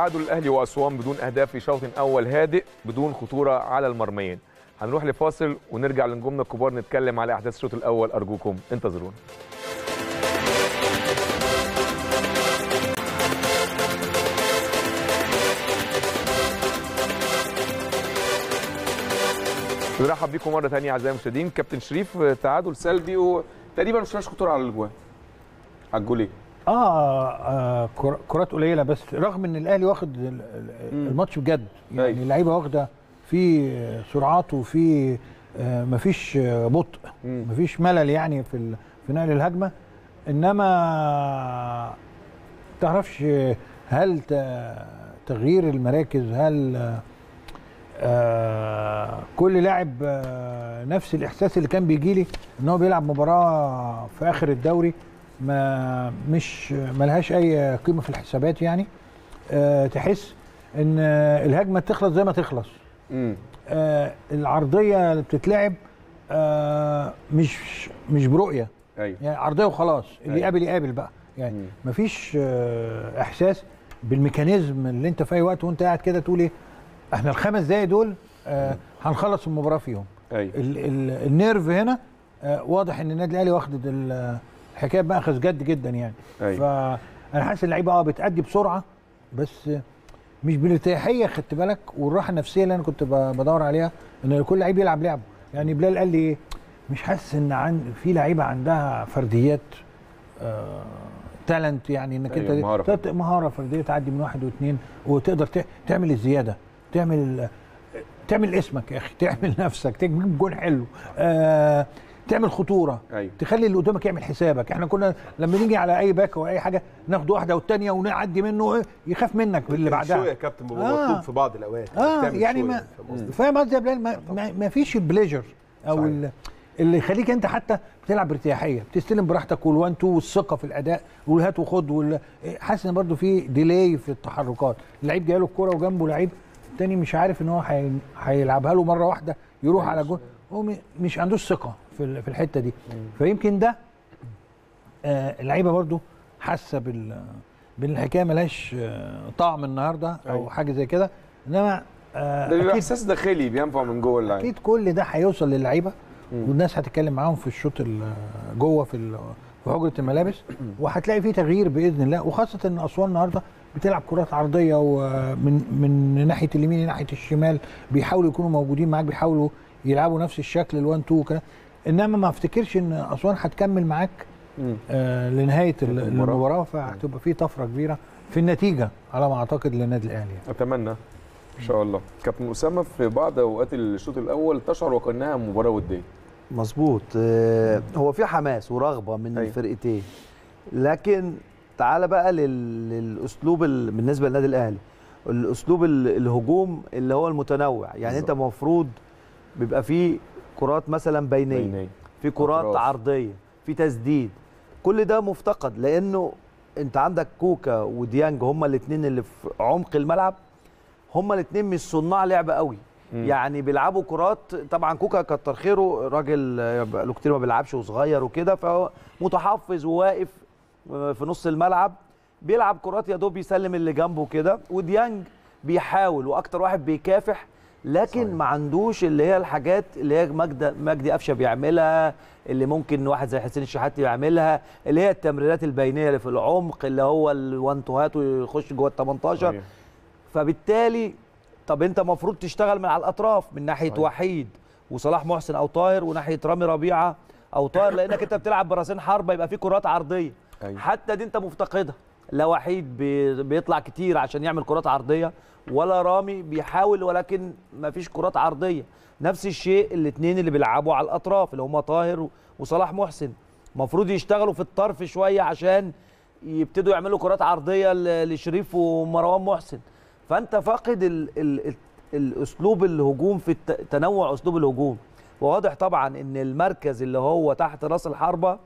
تعادل الاهلي واسوان بدون اهداف في شوط اول هادئ بدون خطوره على المرميين هنروح لفاصل ونرجع لنجومنا الكبار نتكلم على احداث الشوط الاول ارجوكم انتظرونا بنرحب بيكم مره ثانيه اعزائي المشاهدين كابتن شريف تعادل سلبي وتقريبا مش فيهاش خطوره على الاجوان على الجولين اه, آه كر- كرات قليله بس رغم ان الاهلي واخد ال- ال- الماتش بجد يعني أيوة. اللعيبه واخده في سرعات وفي آه مفيش آه، بطء مم. مفيش ملل يعني في ال- في نقل الهجمه انما تعرفش هل ت- تغيير المراكز هل آه كل لاعب آه نفس الاحساس اللي كان بيجي لي ان هو بيلعب مباراه في اخر الدوري ما مش ملهاش اي قيمه في الحسابات يعني آه تحس ان آه، الهجمه تخلص زي ما تخلص امم آه العرضيه اللي بتتلعب آه مش مش برؤيه ايوه يعني عرضيه وخلاص اللي أيوة. يقابل يقابل بقى يعني مم. مفيش آه احساس بالميكانيزم اللي انت في اي وقت وانت قاعد كده تقول ايه احنا الخمس دقايق دول آه هنخلص المباراه فيهم ايوه ال ال النيرف هنا آه واضح ان النادي الاهلي واخد ال- الحكايه بقى اخذ جد جدا يعني ايوه فانا حاسس اللعيبه اه بتأدي بسرعه بس مش بالارتياحيه خدت بالك والراحه النفسيه اللي انا كنت ب- بدور عليها ان كل لعيب يلعب لعبه يعني بلال قال لي ايه مش حاسس ان عن في لعيبه عندها فرديات آه تالنت يعني انك أيوة، انت مهارة تت- مهاره فرديه تعدي من واحد واثنين وتقدر ت- تعمل الزياده تعمل ال- تعمل اسمك يا اخي تعمل نفسك تجيب جون حلو آه تعمل خطوره ايوه تخلي اللي قدامك يعمل حسابك احنا كنا لما نيجي على اي باك او اي حاجه ناخد واحده والتانيه ونعدي منه إيه، يخاف منك باللي الشوق يا بعدها كابتن بيبقى آه. مطلوب في بعض الاوقات اه تعمل يعني شوق ما فاهم قصدي؟ فاهم قصدي يا بلال ما, ما, ما فيش البليجر او صحيح. ال- اللي يخليك انت حتى بتلعب بارتياحيه بتستلم براحتك والوان تو والثقه في الاداء والهات وخد وال... حاسس ان برضو في ديلي في التحركات اللعيب جاي له الكوره وجنبه لعيب التاني مش عارف ان هو هي- هيلعبها له مره واحده يروح على جول هو م- مش عندوش ثقه في ال- في الحته دي فيمكن ده آه، اللعيبه برضو حاسه بال بالحكايه ملهاش آه، طعم النهارده او أيوة. حاجه زي كده انما آه، ده بيبقى اكيد احساس داخلي بينفع من جوه اللعيب اكيد كل ده هيوصل للعيبه مم. والناس هتتكلم معاهم في الشوط ال- جوه في ال- في حجره الملابس وهتلاقي فيه تغيير باذن الله وخاصه ان اسوان النهارده بتلعب كرات عرضيه ومن من ناحيه اليمين لناحيه الشمال بيحاولوا يكونوا موجودين معاك بيحاولوا يلعبوا نفس الشكل الوان تو وكده انما ما افتكرش ان اسوان هتكمل معاك مم. آه لنهايه ال- المباراة. المباراه فهتبقى في طفره كبيره في النتيجه على ما اعتقد للنادي الاهلي يعني. اتمنى ان شاء الله كابتن اسامه في بعض اوقات الشوط الاول تشعر وكانها مباراه وديه مظبوط آه، هو في حماس ورغبه من أيوة. الفرقتين لكن تعال بقى لل- للاسلوب ال- بالنسبه للنادي الاهلي الاسلوب ال- الهجوم اللي هو المتنوع يعني بالظبط. انت المفروض بيبقى فيه كرات مثلا بينيه بينيه في كرات أطراف. عرضيه في تسديد كل ده مفتقد لانه انت عندك كوكا وديانج هما الاثنين اللي في عمق الملعب هما الاثنين مش صناع لعب قوي مم. يعني بيلعبوا كرات طبعا كوكا كتر خيره راجل آه، بقاله كتير ما بيلعبش وصغير وكده فهو متحفظ وواقف آه، في نص الملعب بيلعب كرات يا دوب يسلم اللي جنبه كده وديانج بيحاول واكتر واحد بيكافح لكن صحيح. ما عندوش اللي هي الحاجات اللي هي مجدي مجدي قفشه بيعملها اللي ممكن واحد زي حسين الشحات يعملها اللي هي التمريرات البينيه اللي في العمق اللي هو الوان توهات ويخش جوه ال 18 صحيح. فبالتالي طب انت المفروض تشتغل من على الاطراف من ناحيه صحيح. وحيد وصلاح محسن او طاهر وناحيه رامي ربيعه او طاهر لانك انت بتلعب براسين حربه يبقى في كرات عرضيه أيوة. حتى دي انت مفتقدها لا وحيد بي- بيطلع كتير عشان يعمل كرات عرضيه ولا رامي بيحاول ولكن ما فيش كرات عرضيه نفس الشيء الاثنين اللي بيلعبوا على الاطراف اللي هم طاهر و- وصلاح محسن المفروض يشتغلوا في الطرف شويه عشان يبتدوا يعملوا كرات عرضيه ل- لشريف ومروان محسن فانت فاقد ال ال ال الاسلوب الهجوم في الت- تنوع اسلوب الهجوم وواضح طبعا ان المركز اللي هو تحت راس الحربه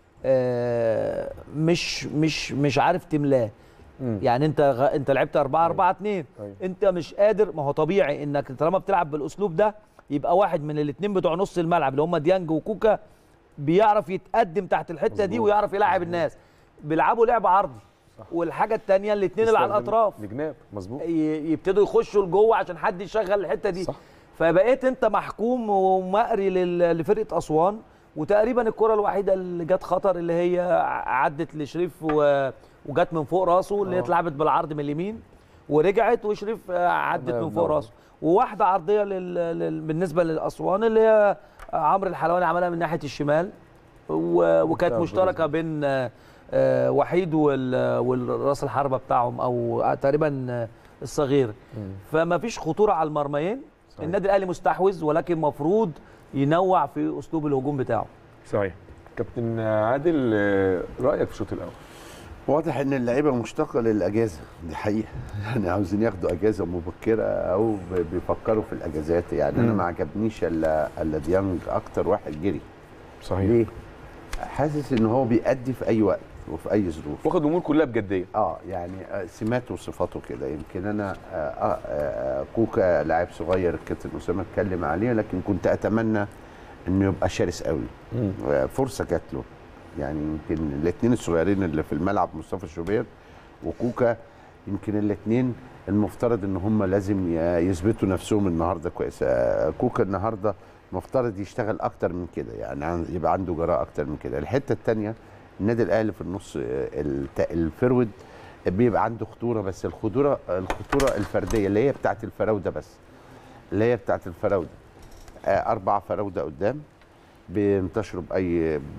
آه، مش مش مش عارف تملاه مم. يعني انت غ... انت لعبت 4 4 2 أيوة. انت مش قادر ما هو طبيعي انك طالما بتلعب بالاسلوب ده يبقى واحد من الاثنين بتوع نص الملعب اللي هم ديانج وكوكا بيعرف يتقدم تحت الحته دي مظبوط. ويعرف يلعب الناس بيلعبوا لعب عرضي والحاجه الثانيه الاثنين اللي على يستخدم الاطراف الجناب مظبوط ي- يبتدوا يخشوا لجوه عشان حد يشغل الحته دي صح. فبقيت انت محكوم ومقري لل- لفرقه اسوان وتقريبا الكره الوحيده اللي جت خطر اللي هي ع- عدت لشريف و- وجت من فوق راسه اللي هي آه. اتلعبت بالعرض من اليمين ورجعت وشريف آه، عدت الله من فوق ينور. راسه وواحده عرضيه لل... لل... بالنسبه للاسوان اللي هي عمرو الحلواني عملها من ناحيه الشمال و... وكانت ممتاز مشتركه بين آه، آه، وحيد وال... والراس الحربه بتاعهم او تقريبا آه، الصغير فما فيش خطوره على المرميين صحيح. النادي الاهلي مستحوذ ولكن مفروض ينوع في اسلوب الهجوم بتاعه صحيح كابتن عادل آه، رايك في الشوط الاول واضح ان اللعيبه مشتاقه للاجازه دي حقيقه يعني عاوزين ياخدوا اجازه مبكره او ب- بيفكروا في الاجازات يعني انا مم. ما عجبنيش الا الا ديانج اكتر واحد جري صحيح ليه؟ حاسس ان هو بيأدي في اي وقت وفي اي ظروف واخد الامور كلها بجديه اه يعني آه، سماته وصفاته كده يمكن انا آه آه آه كوكا لاعب صغير الكابتن اسامه اتكلم عليه لكن كنت اتمنى انه يبقى شرس قوي آه، فرصه جات له يعني يمكن الاثنين الصغيرين اللي في الملعب مصطفى شوبير وكوكا يمكن الاثنين المفترض ان هم لازم ي- يثبتوا نفسهم النهارده كويس آه، كوكا النهارده مفترض يشتغل اكتر من كده يعني عن- يبقى عنده جراءه اكتر من كده الحته الثانيه النادي الاهلي في النص آه، الت- الفرود بيبقى عنده خطوره بس الخطوره الخطوره الفرديه اللي هي بتاعت الفراوده بس اللي هي بتاعت الفراوده آه، اربع فراوده قدام بينتشروا باي ب-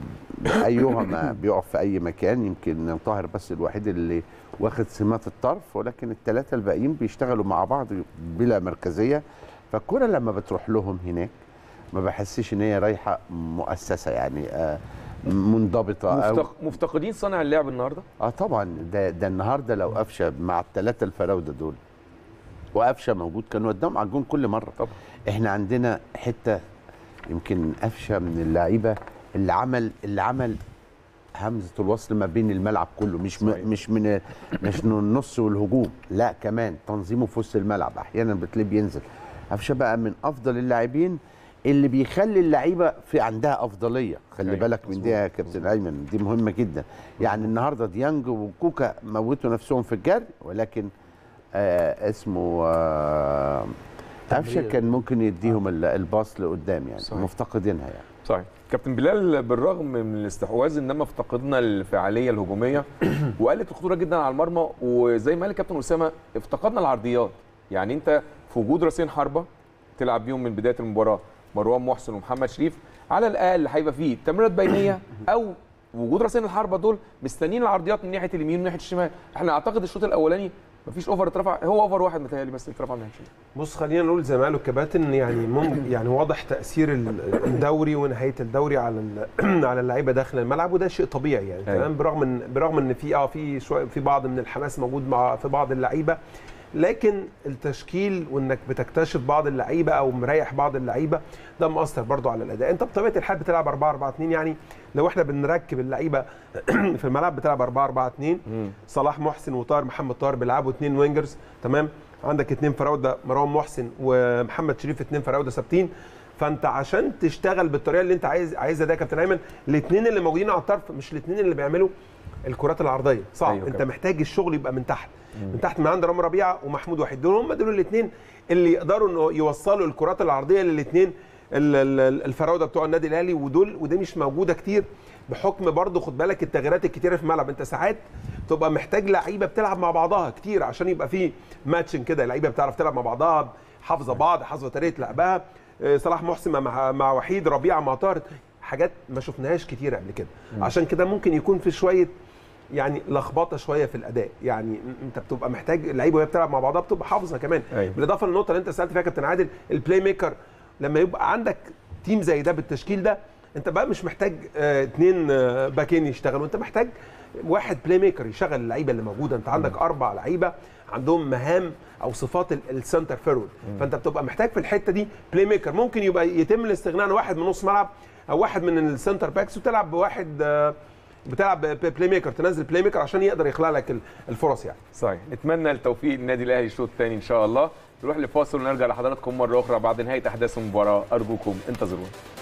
بايهما بيقف في اي مكان يمكن طاهر بس الوحيد اللي واخد سمات الطرف ولكن الثلاثه الباقيين بيشتغلوا مع بعض بلا مركزيه فالكره لما بتروح لهم هناك ما بحسش ان هي رايحه مؤسسه يعني آه، منضبطه او مفتق... مفتقدين صانع اللعب النهارده اه طبعا ده ده النهارده لو قفشه مع الثلاثه الفراوده دول وقفشه موجود كان قدام على الجون كل مره طبعا احنا عندنا حته يمكن قفشه من اللعيبه اللي عمل اللي عمل همزه الوصل ما بين الملعب كله مش م... صحيح. مش من مش من النص والهجوم لا كمان تنظيمه في وسط الملعب احيانا بتلاقيه بينزل قفشه بقى من افضل اللاعبين اللي بيخلي اللعيبه في عندها افضليه خلي أيوة، بالك من دي يا مظبوط، كابتن ايمن دي مهمه جدا يعني النهارده ديانج وكوكا موتوا نفسهم في الجري ولكن آه اسمه آه قفشه تمرير. كان ممكن يديهم ال- الباص لقدام يعني صحيح. مفتقدينها يعني صحيح كابتن بلال بالرغم من الاستحواذ انما افتقدنا الفعاليه الهجوميه وقلت الخطوره جدا على المرمى وزي ما قال الكابتن اسامه افتقدنا العرضيات يعني انت في وجود راسين حربه تلعب بيهم من بدايه المباراه مروان محسن ومحمد شريف على الاقل هيبقى فيه تمريرات بينيه او وجود راسين الحربه دول مستنيين العرضيات من ناحيه اليمين ومن ناحيه الشمال احنا اعتقد الشوط الاولاني مفيش اوفر اترفع هو اوفر واحد متهيألي بس اترفع من ناحيه الشمال بص خلينا نقول زي ما قالوا الكباتن يعني مم يعني واضح تاثير ال- الدوري ونهايه الدوري على ال- على اللعيبه داخل الملعب وده شيء طبيعي يعني أيوة. تمام برغم ان برغم ان في اه في شويه في بعض من الحماس موجود مع في بعض اللعيبه لكن التشكيل وانك بتكتشف بعض اللعيبه او مريح بعض اللعيبه ده مؤثر برضو على الاداء انت بطبيعه الحال بتلعب 4 4 2 يعني لو احنا بنركب اللعيبه في الملعب بتلعب 4 4 2 صلاح محسن وطاهر محمد طاهر بيلعبوا اثنين وينجرز تمام عندك اثنين فراوده مروان محسن ومحمد شريف اثنين فراوده ثابتين فانت عشان تشتغل بالطريقه اللي انت عايز عايزها ده يا كابتن ايمن الاثنين اللي موجودين على الطرف مش الاثنين اللي بيعملوا الكرات العرضيه صعب أيوة أيوة انت كابتن. محتاج الشغل يبقى من تحت من تحت من عند رامي ربيعه ومحمود وحيد دول هم دول الاثنين اللي يقدروا انه يوصلوا الكرات العرضيه للاثنين الفراوده بتوع النادي الاهلي ودول ودي مش موجوده كتير بحكم برضه خد بالك التغييرات الكتيره في الملعب انت ساعات تبقى محتاج لعيبه بتلعب مع بعضها كتير عشان يبقى في ماتشن كده لعيبه بتعرف تلعب مع بعضها حافظه بعض حافظه طريقه لعبها آه، صلاح محسن مع مع وحيد ربيعه مع طاهر حاجات ما شفناهاش كتير قبل كده عشان كده ممكن يكون في شويه يعني لخبطه شويه في الاداء يعني انت بتبقى محتاج اللعيبه وهي بتلعب مع بعضها بتبقى حافظه كمان أيوة. بالاضافه للنقطه اللي انت سالت فيها يا كابتن عادل البلاي ميكر لما يبقى عندك تيم زي ده بالتشكيل ده انت بقى مش محتاج اه اتنين اه باكين يشتغلوا انت محتاج واحد بلاي ميكر يشغل اللعيبه اللي موجوده انت عندك اربع لعيبه عندهم مهام او صفات ال- السنتر فيرود فانت بتبقى محتاج في الحته دي بلاي ميكر ممكن يبقى يتم الاستغناء عن واحد من نص ملعب او واحد من السنتر باكس وتلعب بواحد اه بتلعب ب- بلاي ميكر تنزل بلاي ميكر عشان يقدر يخلق لك ال- الفرص يعني صحيح نتمنى التوفيق للنادي الاهلي الشوط الثاني ان شاء الله نروح لفاصل ونرجع لحضراتكم مره اخرى بعد نهايه احداث المباراه ارجوكم انتظرونا